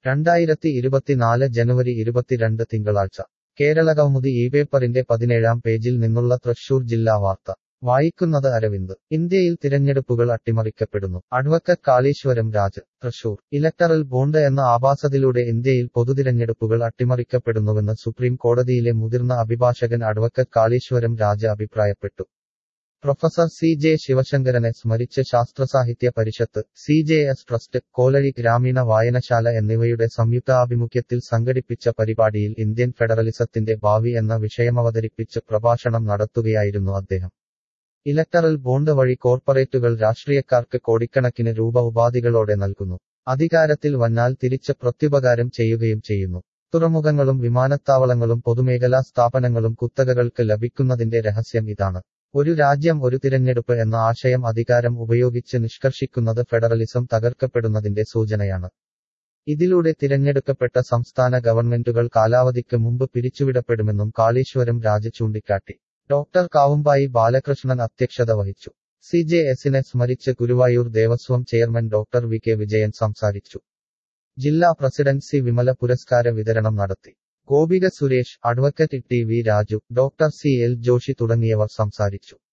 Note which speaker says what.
Speaker 1: രണ്ടായിരത്തി ഇരുപത്തിനാല് ജനുവരി ഇരുപത്തിരണ്ട് തിങ്കളാഴ്ച കേരള കൗമുദി ഈ പേപ്പറിന്റെ പതിനേഴാം പേജിൽ നിന്നുള്ള തൃശൂർ ജില്ലാ വാർത്ത വായിക്കുന്നത് അരവിന്ദ് ഇന്ത്യയിൽ തിരഞ്ഞെടുപ്പുകൾ അട്ടിമറിക്കപ്പെടുന്നു advocate Kaleeswaram Raj Thrissur electoral bond എന്ന ആഭാസത്തിലൂടെ ഇന്ത്യയിൽ പൊതുതിരഞ്ഞെടുപ്പുകൾ അട്ടിമറിക്കപ്പെടുന്നുവെന്ന് സുപ്രീം കോടതിയിലെ മുതിർന്ന അഭിഭാഷകൻ അഡ്വക്കറ്റ് കാളീശ്വരം രാജ് അഭിപ്രായപ്പെട്ടു പ്രൊഫസർ സി ജെ ശിവശങ്കരനെ സ്മരിച്ച് Sasthrasahithya Parishad C J S trust Kolazhi ഗ്രാമീണ വായനശാല എന്നിവയുടെ സംയുക്താഭിമുഖ്യത്തിൽ സംഘടിപ്പിച്ച പരിപാടിയിൽ ഇന്ത്യൻ ഫെഡറലിസത്തിന്റെ ഭാവി എന്ന വിഷയമവതരിപ്പിച്ച് പ്രഭാഷണം നടത്തുകയായിരുന്നു അദ്ദേഹം ഇലക്ടറൽ ബോണ്ട് വഴി കോർപ്പറേറ്റുകൾ രാഷ്ട്രീയക്കാർക്ക് കോടിക്കണക്കിന് രൂപ ഉപാധികളോടെ നൽകുന്നു അധികാരത്തിൽ വന്നാൽ തിരിച്ച് പ്രത്യുപകാരം ചെയ്യുകയും ചെയ്യുന്നു തുറമുഖങ്ങളും വിമാനത്താവളങ്ങളും പൊതുമേഖലാ സ്ഥാപനങ്ങളും കുത്തകകൾക്ക് ലഭിക്കുന്നതിന്റെ രഹസ്യം ഇതാണ് ഒരു രാജ്യം ഒരു തിരഞ്ഞെടുപ്പ് എന്ന ആശയം അധികാരം ഉപയോഗിച്ച് നിഷ്കർഷിക്കുന്നത് ഫെഡറലിസം തകർക്കപ്പെടുന്നതിന്റെ സൂചനയാണ് ഇതിലൂടെ തിരഞ്ഞെടുക്കപ്പെട്ട സംസ്ഥാന ഗവൺമെന്റുകൾ കാലാവധിക്ക് മുമ്പ് പിരിച്ചുവിടപ്പെടുമെന്നും കാളീശ്വരം രാജ ചൂണ്ടിക്കാട്ടി ഡോക്ടർ കാവുമ്പായി ബാലകൃഷ്ണൻ അധ്യക്ഷത വഹിച്ചു സി ജെ എസിനെ സ്മരിച്ച് Guruvayur Devaswom chairman doctor V K Vijayan സംസാരിച്ചു ജില്ലാ പ്രസിഡന്റ് സി വിമല പുരസ്കാര വിതരണം നടത്തി Gopika Suresh advocate T V Raju doctor C L Joshi തുടങ്ങിയവർ സംസാരിച്ചു